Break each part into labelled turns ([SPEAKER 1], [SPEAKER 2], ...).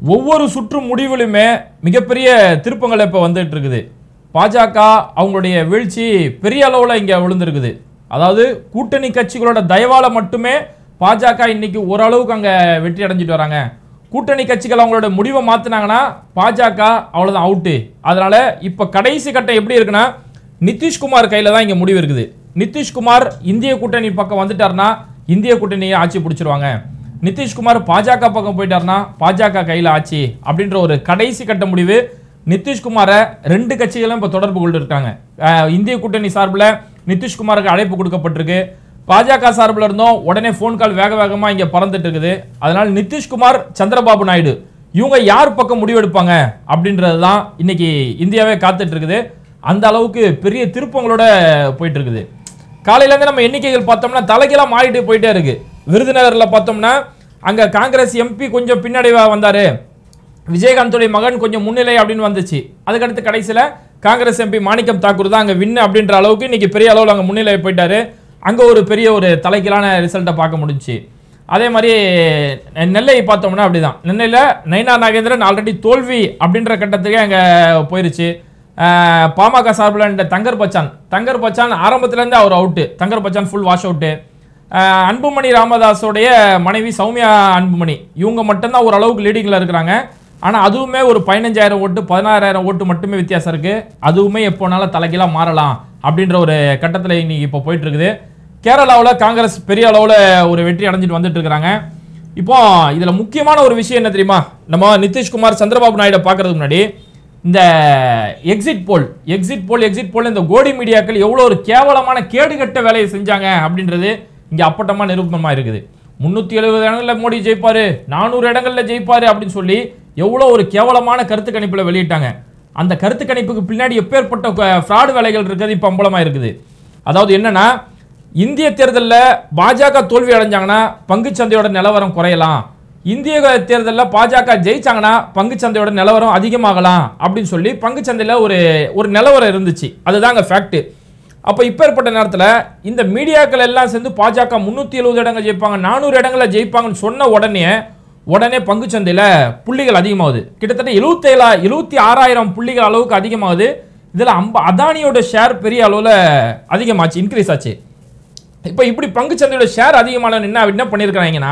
[SPEAKER 1] ஒவ்வொரு சுற்று முடிவிலுமே மிகப்பெரிய திருப்பங்கள் இப்போ வந்துட்டு இருக்குது பாஜக அவங்களுடைய வீழ்ச்சி பெரிய அளவில் இங்கே விழுந்திருக்குது அதாவது கூட்டணி கட்சிகளோட தயவால மட்டுமே பாஜக இன்னைக்கு ஓரளவுக்கு அங்கே வெற்றி அடைஞ்சிட்டு வராங்க கூட்டணி கட்சிகள் அவங்களோட முடிவை மாற்றினாங்கன்னா பாஜக அவ்வளோதான் அவுட்டு அதனால இப்போ கடைசி கட்டம் எப்படி இருக்குன்னா நிதிஷ்குமார் கையில் தான் இங்கே முடிவு இருக்குது நிதிஷ்குமார் இந்திய கூட்டணி பக்கம் வந்துட்டாருன்னா இந்திய கூட்டணியை ஆட்சி பிடிச்சிருவாங்க நிதிஷ்குமார் பாஜக பக்கம் போயிட்டாருன்னா பாஜக கையில் ஆட்சி அப்படின்ற ஒரு கடைசி கட்ட முடிவு நிதிஷ்குமாரை ரெண்டு கட்சிகளும் இப்போ தொடர்பு கொண்டு இருக்காங்க அஹ் இந்திய கூட்டணி சார்பில் நிதிஷ்குமாருக்கு அழைப்பு கொடுக்கப்பட்டிருக்கு பாஜக சார்பில் இருந்தும் உடனே ஃபோன் கால் வேக வேகமாக இங்கே பறந்துட்டு இருக்குது அதனால் நிதிஷ்குமார் சந்திரபாபு நாயுடு இவங்க யார் பக்கம் முடிவெடுப்பாங்க அப்படின்றது தான் இன்னைக்கு இந்தியாவே காத்துட்டு இருக்குது அந்த அளவுக்கு பெரிய திருப்பங்களோட போயிட்டு இருக்குது காலையில இருந்து நம்ம எண்ணிக்கைகள் பார்த்தோம்னா தலைக்கெல்லாம் மாறிட்டு போயிட்டே இருக்கு விருதுநகர்ல பார்த்தோம்னா அங்க காங்கிரஸ் எம்பி கொஞ்சம் பின்னடைவா வந்தாரு விஜயகாந்தோடைய மகன் கொஞ்சம் முன்னிலை அப்படின்னு வந்துச்சு அதுக்கடுத்து கடைசியில காங்கிரஸ் எம்பி மாணிக்கம் தாக்கூர் தான் அங்க வின்னு அப்படின்ற அளவுக்கு இன்னைக்கு பெரிய அளவில் அங்க முன்னிலை போயிட்டாரு அங்க ஒரு பெரிய ஒரு தலைக்கீழான ரிசல்ட்டை பார்க்க முடிஞ்சுச்சு அதே மாதிரி நெ- நெல்லை பார்த்தோம்னா அப்படிதான் நெல்லையில் நைனா நாகேந்திரன் ஆல்ரெடி தோல்வி அப்படின்ற கட்டத்துக்கே அங்கே போயிருச்சு ஆஹ் பாமக சார்பில் இந்த தங்கர் பச்சான் தங்கர் பச்சான் ஆரம்பத்துலேருந்து அவர் out Thangar Bachan full wash out Anbumani ராமதாஸோடைய மனைவி சௌமியா அன்புமணி இவங்க மட்டும்தான் ஓரளவுக்கு லீடிங்கில் இருக்கிறாங்க ஆனால் அதுவுமே ஒரு பதினஞ்சாயிரம் ஓட்டு பதினாறாயிரம் ஓட்டு மட்டுமே வித்தியாசம் இருக்குது அதுவுமே எப்போனாலும் தலைகீழாக மாறலாம் அப்படின்ற ஒரு கட்டத்தில் இன்னைக்கு இப்போ போயிட்டு இருக்குது கேரளாவில் காங்கிரஸ் பெரிய அளவில் ஒரு வெற்றி அடைஞ்சிட்டு வந்துட்டு இருக்கிறாங்க இப்போ இதில் முக்கியமான ஒரு விஷயம் என்ன தெரியுமா நம்ம நிதிஷ்குமார் சந்திரபாபு நாயுடு பார்க்கறதுக்கு முன்னாடி இந்த exit poll exit poll exit poll இந்த கோடி மீடியாக்கள் எவ்வளோ ஒரு கேவலமான கேடுகட்ட வேலையை செஞ்சாங்க அப்படின்றது இங்கே அப்பட்டமாக நிரூபணமாக இருக்குது முந்நூற்றி எழுபது இடங்களில் மோடி ஜெயிப்பாரு நானூறு இடங்களில் ஜெயிப்பாரு அப்படின்னு சொல்லி எவ்வளோ ஒரு கேவலமான கருத்து கணிப்பில் வெளியிட்டாங்க அந்த கருத்து கணிப்புக்கு பின்னாடி எப்பேற்பட்ட ஃப்ராடு வேலைகள் இருக்கிறது இப்போ அம்பலமாக இருக்குது அதாவது என்னன்னா இந்திய தேர்தலில் பாஜக தோல்வி அடைஞ்சாங்கன்னா பங்குச்சந்தையோட நிலவரம் குறையலாம் இந்திய தேர்தலில் பாஜக ஜெயிச்சாங்கன்னா பங்குச்சந்தையோட நிலவரம் அதிகமாகலாம் அப்படின்னு சொல்லி பங்குச்சந்தையில் ஒரு ஒரு நிலவரம் இருந்துச்சு அதுதாங்க ஃபேக்ட் அப்போ இப்போ ஏற்பட்ட நேரத்தில் இந்த மீடியாக்கள் எல்லாம் சேர்ந்து பாஜக முந்நூற்றி எழுபது இடங்கள் ஜெயிப்பாங்க நானூறு இடங்களில் ஜெயிப்பாங்கன்னு சொன்ன உடனே உடனே பங்குச்சந்தையில் புள்ளிகள் அதிகமாகுது கிட்டத்தட்ட எழுபத்தேழா எழுபத்தி ஆறாயிரம் புள்ளிகள் அளவுக்கு அதிகமாகுது இதில் அம்ப அதானியோட ஷேர் பெரிய அளவில் அதிகமாச்சு இன்க்ரீஸ் ஆச்சு இப்போ இப்படி பங்குச்சந்தையோட ஷேர் அதிகமான என்ன என்ன பண்ணியிருக்கிறாங்கன்னா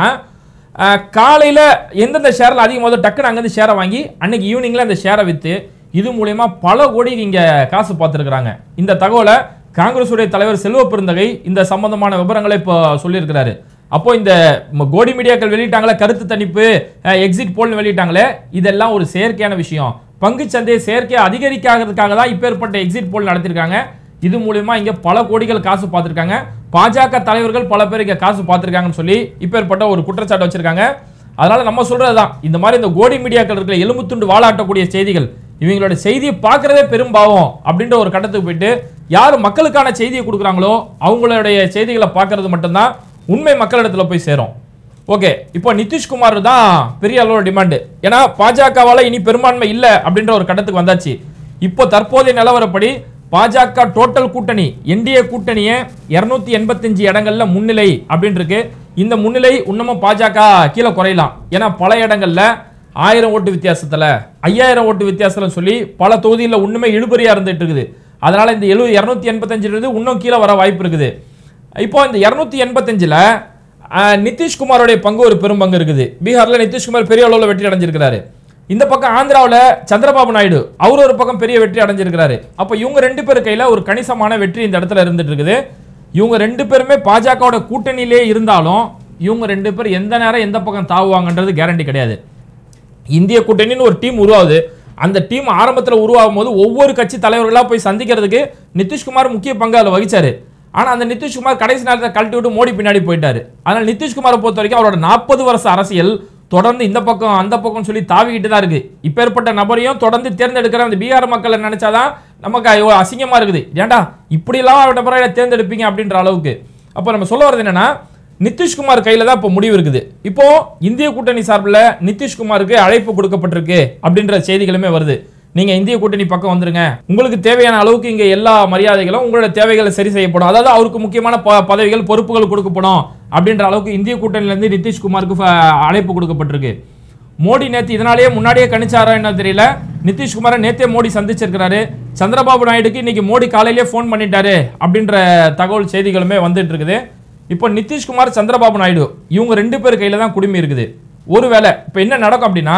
[SPEAKER 1] காலையில் எந்தெந்த ஷேரில் அதிகமாக டக்குன்னு அங்கேருந்து ஷேரை வாங்கி அன்னைக்கு ஈவினிங்கில் அந்த ஷேரை விற்று இது மூலயமா பல கோடி இங்கே காசு பார்த்துருக்குறாங்க இந்த தகவலை காங்கிரஸுடைய தலைவர் செல்வ பெருந்தகை இந்த சம்பந்தமான விவரங்களை இப்போ சொல்லியிருக்கிறாரு அப்போ இந்த ம- கோடி மீடியாக்கள் வெளியிட்டாங்களே கருத்து தணிப்பு எக்ஸிட் போல்னு வெளியிட்டாங்களே இதெல்லாம் ஒரு செயற்கையான விஷயம் பங்குச்சந்தையை செயற்கையை அதிகரிக்காததுக்காக தான் இப்பேற்பட்ட எக்ஸிட் போல் நடத்திருக்காங்க இது மூலியமா இங்க பல கோடிகள் காசு பார்த்திருக்காங்க பாஜக தலைவர்கள் பல பேர் இங்க காசு பார்த்திருக்காங்கன்னு சொல்லி இப்பேற்பட்ட ஒரு குற்றச்சாட்டு வச்சிருக்காங்க அதனால நம்ம சொல்றதுதான் இந்த மாதிரி இந்த கோடி மீடியாக்கள் இருக்கிற எலும்பு துண்டு வாழாட்டக்கூடிய செய்திகள் இவங்களோட செய்தியை பார்க்கறதே பெரும் பாவம் அப்படின்ற ஒரு கட்டத்துக்கு போயிட்டு யார் மக்களுக்கான செய்தியை கொடுக்குறாங்களோ அவங்களுடைய செய்திகளை பார்க்கறது மட்டும்தான் உண்மை மக்களிடத்துல போய் சேரும் ஓகே இப்போ நிதிஷ்குமார் தான் பெரிய அளவு டிமாண்டு ஏன்னா பாஜகவால இனி பெரும்பான்மை இல்லை அப்படின்ற ஒரு கட்டத்துக்கு வந்தாச்சு இப்போ தற்போதைய நிலவரப்படி பாஜக டோட்டல் கூட்டணி என்டிஏ கூட்டணியை இருநூத்தி எண்பத்தஞ்சு இடங்கள்ல முன்னிலை அப்படின்னு இருக்கு இந்த முன்னிலை இன்னமும் பாஜக கீழே குறையலாம் ஏன்னா பல இடங்கள்ல ஆயிரம் ஓட்டு வித்தியாசத்துல ஐயாயிரம் ஓட்டு வித்தியாசத்துல சொல்லி பல தொகுதியில் ஒண்ணுமே இழுபறியா இருந்துட்டு இருக்குது அதனால இந்த எழு இருநூத்தி எண்பத்தஞ்சு இன்னும் கீழே வர வாய்ப்பு இருக்குது இப்போ இந்த இருநூத்தி எண்பத்தஞ்சுல ஆஹ், நிதிஷ்குமாரோடைய பங்கு ஒரு பெரும் பங்கு இருக்குது பீகார்ல நிதிஷ்குமார் பெரிய அளவில் வெற்றி அடைஞ்சிருக்கிறாரு இந்த பக்கம் ஆந்திராவில் சந்திரபாபு நாயுடு அவர் ஒரு பக்கம் பெரிய வெற்றி அடைஞ்சிருக்கிறாரு அப்போ இவங்க ரெண்டு பேர் கையில ஒரு கணிசமான வெற்றி இந்த இடத்துல இருந்துட்டு இருக்குது இவங்க ரெண்டு பேருமே பாஜகவோட கூட்டணியிலே இருந்தாலும் இவங்க ரெண்டு பேர் எந்த நேரம் எந்த பக்கம் தாவுவாங்கன்றது கேரண்டி கிடையாது இந்திய கூட்டணின்னு ஒரு டீம் உருவாகுது அந்த டீம் ஆரம்பத்தில் உருவாகும் போது ஒவ்வொரு கட்சி தலைவர்களாக போய் சந்திக்கிறதுக்கு நிதிஷ்குமார் முக்கிய பங்கு அதில் வகிச்சாரு ஆனால் அந்த நிதிஷ்குமார் கடைசி நேரத்தில் கழட்டி விட்டு மோடி பின்னாடி போயிட்டாரு அதனால் நிதிஷ்குமாரை பொறுத்த வரைக்கும் அவரோட நாற்பது வருஷ அரசியல் தொடர்ந்து இந்த பக்கம் அந்த பக்கம் சொல்லி தாவிக்கிட்டு தான் இருக்கு இப்பேற்பட்ட நபரையும் தொடர்ந்து தேர்ந்தெடுக்கிற அந்த பீகார் மக்களை நினைச்சாதான் நமக்கு ஐயோ அசிங்கமா இருக்குது ஏன்டா இப்படிலாம் நபரை தேர்ந்தெடுப்பீங்க அப்படின்ற அளவுக்கு அப்போ நம்ம சொல்ல வர்றது என்னன்னா நிதிஷ்குமார் கையில தான் இப்போ முடிவு இருக்குது இப்போ இந்திய கூட்டணி சார்பில் நிதிஷ்குமாருக்கு அழைப்பு கொடுக்கப்பட்டிருக்கு அப்படின்ற செய்திகளுமே வருது நீங்க இந்திய கூட்டணி பக்கம் வந்துருங்க உங்களுக்கு தேவையான அளவுக்கு இங்க எல்லா மரியாதைகளும் உங்களோட தேவைகளை சரி செய்யப்படும் அதாவது அவருக்கு முக்கியமான ப- பதவிகள் பொறுப்புகள் கொடுக்கப்படும் அப்படின்ற அளவுக்கு இந்திய கூட்டணியில இருந்து நிதிஷ்குமாருக்கு ஃப- அழைப்பு கொடுக்கப்பட்டிருக்கு மோடி நேத்து இதனாலேயே முன்னாடியே கணிச்சாரா என்ன தெரியல நிதிஷ்குமாரை நேத்தே மோடி சந்திச்சிருக்கிறாரு சந்திரபாபு நாயுடுக்கு இன்னைக்கு மோடி காலையிலேயே ஃபோன் பண்ணிட்டாரு அப்படின்ற தகவல் செய்திகளுமே வந்துட்டு இருக்குது இப்போ நிதிஷ்குமார் சந்திரபாபு நாயுடு இவங்க ரெண்டு பேர் கையில தான் குடுமி இருக்குது ஒருவேளை இப்போ என்ன நடக்கும் அப்படின்னா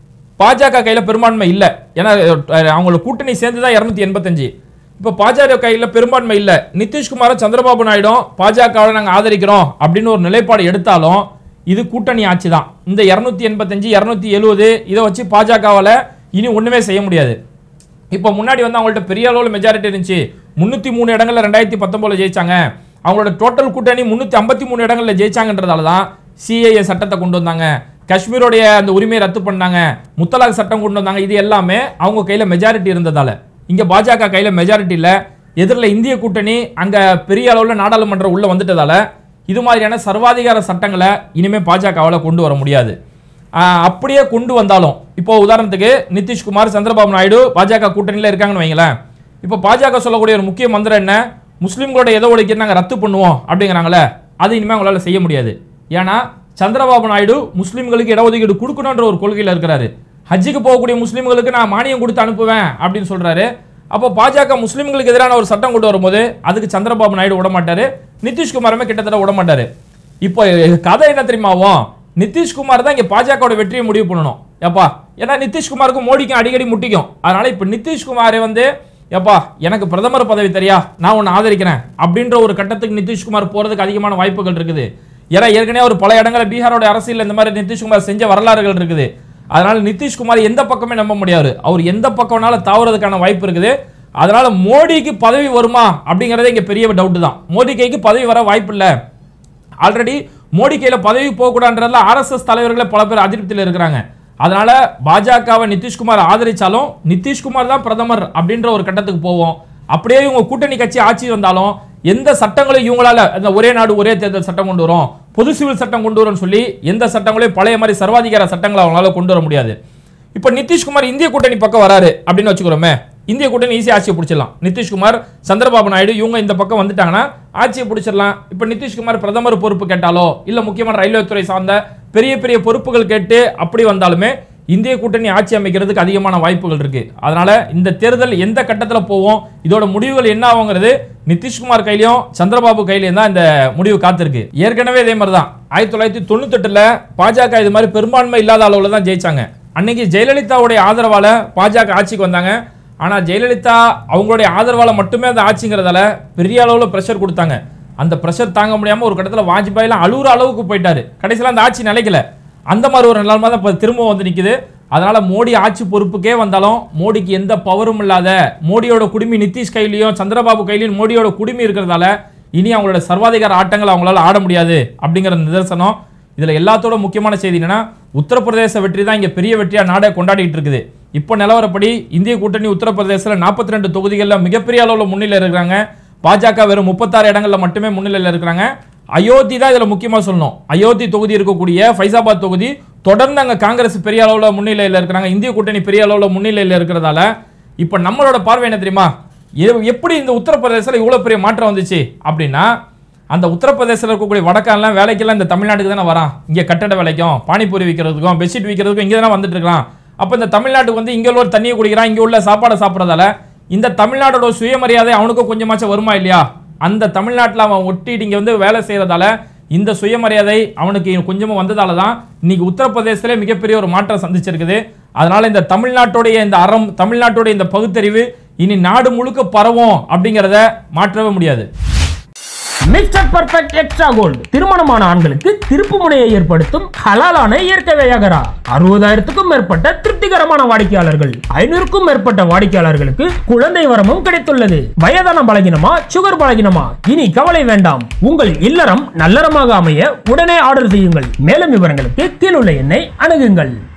[SPEAKER 1] பாஜக கையில பெரும்பான்மை இல்ல ஏன்னா அஹ், அவங்களோட கூட்டணி சேர்ந்து தான் இரநூத்தி எண்பத்தஞ்சு இப்போ பாஜக கையில பெரும்பான்மை இல்ல நிதிஷ்குமாரும் சந்திரபாபு நாயுடும் பாஜகவை நாங்க ஆதரிக்கிறோம் அப்படின்னு ஒரு நிலைப்பாடு எடுத்தாலும் இது கூட்டணி ஆட்சி தான் இந்த இரநூத்தி எண்பத்தஞ்சு இரநூத்தி எழுபது இதை வச்சு பாஜகவால இனி ஒண்ணுமே செய்ய முடியாது இப்போ முன்னாடி வந்து அவங்கள்ட்ட பெரிய அளவில் மெஜாரிட்டி இருந்துச்சு முந்நூற்றி மூணு இடங்கள்ல ரெண்டாயிரத்தி பத்தொம்போதில் ஜெயிச்சாங்க அவங்களோட டோட்டல் கூட்டணி முந்நூற்றி ஐம்பத்தி மூணு இடங்களில் ஜெயிச்சாங்கன்றதால தான் சிஏஏ சட்டத்தை கொண்டு வந்தாங்க காஷ்மீரோடைய அந்த உரிமையை ரத்து பண்ணாங்க முத்தலாக் சட்டம் கொண்டு வந்தாங்க இது எல்லாமே அவங்க கையில் மெஜாரிட்டி இருந்ததால இங்கே பாஜக கையில் மெஜாரிட்டி இல்லை எதிரில் இந்திய கூட்டணி அங்கே பெரிய அளவில் நாடாளுமன்றம் உள்ள வந்துட்டதால இது மாதிரியான சர்வாதிகார சட்டங்களை இனிமேல் பாஜகவால் கொண்டு வர முடியாது ஆஹ் அப்படியே கொண்டு வந்தாலும் இப்போ உதாரணத்துக்கு நிதிஷ்குமார் சந்திரபாபு நாயுடு பாஜக கூட்டணியில் இருக்காங்கன்னு வைங்களேன் இப்போ பாஜக சொல்லக்கூடிய ஒரு முக்கிய மந்திரம் என்ன முஸ்லீம்களோட எதோ ஒழிக்க நாங்கள் ரத்து பண்ணுவோம் அப்படிங்கிறாங்களே அது இனிமேல் அவங்களால செய்ய முடியாது ஏன்னா சந்திரபாபு நாயுடு முஸ்லீம்களுக்கு இடஒதுக்கீடு கொடுக்கணுன்ற ஒரு கொள்கையில் இருக்கிறாரு ஹஜ்ஜுக்கு போகக்கூடிய முஸ்லீம்களுக்கு நான் மானியம் கொடுத்து அனுப்புவேன் அப்படின்னு சொல்றாரு அப்போ பாஜக முஸ்லீம்களுக்கு எதிரான ஒரு சட்டம் கொண்டு வரும்போது அதுக்கு சந்திரபாபு நாயுடு விட மாட்டாரு நிதிஷ்குமாருமே கிட்டத்தட்ட விட மாட்டாரு இப்போ கதை என்ன தெரியுமாவும் நிதிஷ்குமார் தான் இங்க பாஜகவோட வெற்றியை முடிவு பண்ணணும் ஏப்பா ஏன்னா நிதிஷ்குமாருக்கும் மோடிக்கும் அடிக்கடி முட்டிக்கும் அதனால இப்போ நிதிஷ்குமார் வந்து ஏப்பா எனக்கு பிரதமர் பதவி தெரியா நான் உன்னை ஆதரிக்கிறேன் அப்படின்ற ஒரு கட்டத்துக்கு நிதிஷ்குமார் போறதுக்கு அதிகமான வாய்ப்புகள் இருக்குது ஏன்னா ஏற்கனவே ஒரு பல இடங்களில் பீகாரோட அரசியல் இந்த மாதிரி நிதிஷ்குமார் செஞ்ச வரலாறுகள் இருக்குது அதனால நிதிஷ்குமார் எந்த பக்கமே நம்ப முடியாது அவர் எந்த பக்கம் வேணாலும் தாவறதுக்கான வாய்ப்பு இருக்குது அதனால மோடிக்கு பதவி வருமா அப்படிங்கறதே இங்க பெரிய டவுட் தான் மோடி கைக்கு பதவி வர வாய்ப்பு இல்லை ஆல்ரெடி மோடி கையில பதவி போகக்கூடாதுன்றதுல ஆர்எஸ்எஸ் தலைவர்களே பல பேர் அதிருப்தியில் இருக்கிறாங்க அதனால பாஜகவை நிதிஷ்குமார் ஆதரிச்சாலும் நிதிஷ்குமார் தான் பிரதமர் அப்படின்ற ஒரு கட்டத்துக்கு போவோம் அப்படியே இவங்க கூட்டணி கட்சி ஆட்சி வந்தாலும் எந்த சட்டங்களையும் இவங்களால அந்த ஒரே நாடு ஒரே தேர்தல் சட்டம் கொண்டு வரும் பொது சிவில் சட்டம் கொண்டு வரும்னு சொல்லி எந்த சட்டங்களையும் பழைய மாதிரி சர்வாதிகார சட்டங்களை அவங்களால கொண்டு வர முடியாது இப்போ நிதிஷ்குமார் இந்திய கூட்டணி பக்கம் வராரு அப்படின்னு வச்சுக்கிறோமே இந்திய கூட்டணி ஈஸியாக ஆட்சியை பிடிச்சிடலாம் நிதிஷ்குமார் சந்திரபாபு நாயுடு இவங்க இந்த பக்கம் வந்துட்டாங்கன்னா ஆட்சியை பிடிச்சிடலாம் இப்போ நிதிஷ்குமார் பிரதமர் பொறுப்பு கேட்டாலோ இல்லை முக்கியமான ரயில்வே துறை சார்ந்த பெரிய பெரிய பொறுப்புகள் கேட்டு அப்படி வந்தாலுமே இந்திய கூட்டணி ஆட்சி அமைக்கிறதுக்கு அதிகமான வாய்ப்புகள் இருக்கு அதனால இந்த தேர்தல் எந்த கட்டத்தில் போவோம் இதோட முடிவுகள் என்ன ஆகுங்கிறது நிதிஷ்குமார் கையிலயும் சந்திரபாபு கையிலயும் தான் இந்த முடிவு காத்திருக்கு ஏற்கனவே இதே மாதிரி தான் ஆயிரத்தி தொள்ளாயிரத்தி தொண்ணூத்தெட்டுல பாஜக இது மாதிரி பெரும்பான்மை இல்லாத அளவுல தான் ஜெயிச்சாங்க அன்னைக்கு ஜெயலலிதாவுடைய ஆதரவால பாஜக ஆட்சிக்கு வந்தாங்க ஆனா ஜெயலலிதா அவங்களுடைய ஆதரவால மட்டுமே அந்த ஆட்சிங்கிறதால பெரிய அளவுல பிரஷர் கொடுத்தாங்க அந்த பிரஷர் தாங்க முடியாம ஒரு கட்டத்துல வாஜ்பாய்லாம் அழுகுற அளவுக்கு போயிட்டாரு கடைசியில் அந்த ஆட்சி நிலைக்கல அந்த மாதிரி ஒரு நிலைமை தான் இப்போ திரும்ப வந்து நிக்குது அதனால மோடி ஆட்சி பொறுப்புக்கே வந்தாலும் மோடிக்கு எந்த பவரும் இல்லாத மோடியோட குடுமி நிதிஷ் கையிலையும் சந்திரபாபு கையிலையும் மோடியோட குடுமி இருக்கிறதால இனி அவங்களோட சர்வாதிகார ஆட்டங்களை அவங்களால ஆட முடியாது அப்படிங்கிற நிதர்சனம் இதுல எல்லாத்தோட முக்கியமான செய்தி என்னன்னா உத்தரப்பிரதேச வெற்றி தான் இங்க பெரிய வெற்றியா நாடே கொண்டாடிட்டு இருக்குது இப்போ நிலவரப்படி இந்திய கூட்டணி உத்தரப்பிரதேசத்தில் நாற்பத்தி ரெண்டு தொகுதிகளில் மிகப்பெரிய அளவில் முன்னிலை இருக்கிறாங்க பாஜக வெறும் முப்பத்தாறு இடங்கள்ல மட்டுமே முன்னிலையில் இருக்கிறாங்க அயோத்தி தான் இதுல முக்கியமா சொல்லணும் அயோத்தி தொகுதி இருக்கக்கூடிய ஃபைசாபாத் தொகுதி தொடர்ந்து அங்க காங்கிரஸ் பெரிய அளவுல முன்னிலையில் இருக்கிறாங்க இந்திய கூட்டணி பெரிய அளவுல முன்னிலையில் இருக்கிறதால இப்போ நம்மளோட பார்வை என்ன தெரியுமா எ- எப்படி இந்த உத்தரப்பிரதேசத்தில் இவ்வளவு பெரிய மாற்றம் வந்துச்சு அப்படின்னா அந்த உத்தரப்பிரதேசத்தில் இருக்கக்கூடிய வடக்கான்லாம் வேலைக்கெல்லாம் இந்த தமிழ்நாட்டுக்கு தானே வரான் இங்கே கட்டட வேலைக்கும் பானிபூரி விற்கிறதுக்கும் பெட்ஷீட் விற்கிறதுக்கும் இங்கே தானே வந்துட்டு இருக்கான் அப்போ இந்த தமிழ்நாட்டுக்கு வந்து இங்கே உள்ள ஒரு தண்ணியை குடிக்கிறான் இங்கே உள்ள சாப்பாடை சாப்பிட்றதால இந்த தமிழ்நாடோட சுயமரியாதை அவனுக்கும் கொஞ்சமாச்சும் வருமா இல்லையா அந்த தமிழ்நாட்டில் அவன் ஒட்டிட்டு இங்கே வந்து வேலை செய்கிறதால இந்த சுயமரியாதை அவனுக்கு கொஞ்சமும் வந்ததால தான் இன்னைக்கு உத்தரப்பிரதேசத்திலே மிகப்பெரிய ஒரு மாற்றம் சந்திச்சிருக்குது அதனால இந்த தமிழ்நாட்டுடைய இந்த அறம் தமிழ்நாட்டுடைய இந்த பகுத்தறிவு இனி நாடு முழுக்க பரவும் அப்படிங்கிறத மாற்றவே முடியாது
[SPEAKER 2] மிஸ்டர் பர்ஃபெக்ட் எக்ஸ்ட்ரா கோல்டு திருமணமான ஆண்களுக்கு திருப்பு முனையை ஏற்படுத்தும் ஹலாலான இயற்கை வியாகரா அறுபதாயிரத்துக்கும் மேற்பட்ட திருப்திகரமான வாடிக்கையாளர்கள் ஐநூறுக்கும் மேற்பட்ட வாடிக்கையாளர்களுக்கு குழந்தை வரமும் கிடைத்துள்ளது வயதான பலகினமா சுகர் பலகினமா இனி கவலை வேண்டாம் உங்கள் இல்லறம் நல்லறமாக அமைய உடனே ஆர்டர் செய்யுங்கள் மேலும் விவரங்களுக்கு கீழுள்ள எண்ணை அணுகுங்கள்